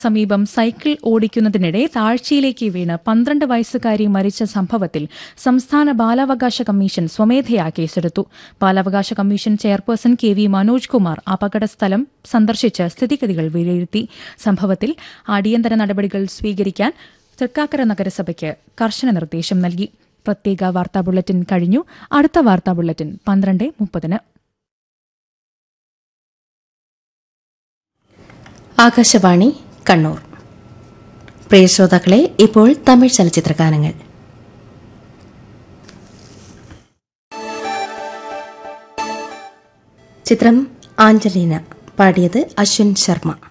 സമീപം സൈക്കിൾ ഓടിക്കുന്നതിനിടെ താഴ്ചയിലേക്ക് വീണ് പന്ത്രണ്ട് വയസ്സുകാരി മരിച്ച സംഭവത്തിൽ സംസ്ഥാന ബാലാവകാശ കമ്മീഷൻ സ്വമേധയാ കേസെടുത്തു ബാലാവകാശ commission chairperson K V Manoj Kumar അപകടസ്ഥലം സന്ദർശിച്ച് സ്ഥിതിഗതികൾ വിലയിരുത്തി സംഭവത്തിൽ അടിയന്തര നടപടികൾ സ്വീകരിക്കാൻ തൃക്കാക്കര നഗരസഭയ്ക്ക് കർശന നിർദ്ദേശം നൽകി പ്രത്യേക വാർത്താ ബുള്ളറ്റിൻ കഴിഞ്ഞു അടുത്ത വാർത്താ ബുള്ളറ്റിൻ പന്ത്രണ്ട് മുപ്പതിന് ആകാശവാണി കണ്ണൂർ പ്രിയ ശ്രോതാക്കളെ ഇപ്പോൾ തമിഴ് ചലച്ചിത്ര ഗാനങ്ങൾ ചിത്രം ആഞ്ചലീന പാടിയത് അശ്വിൻ ശർമ്മ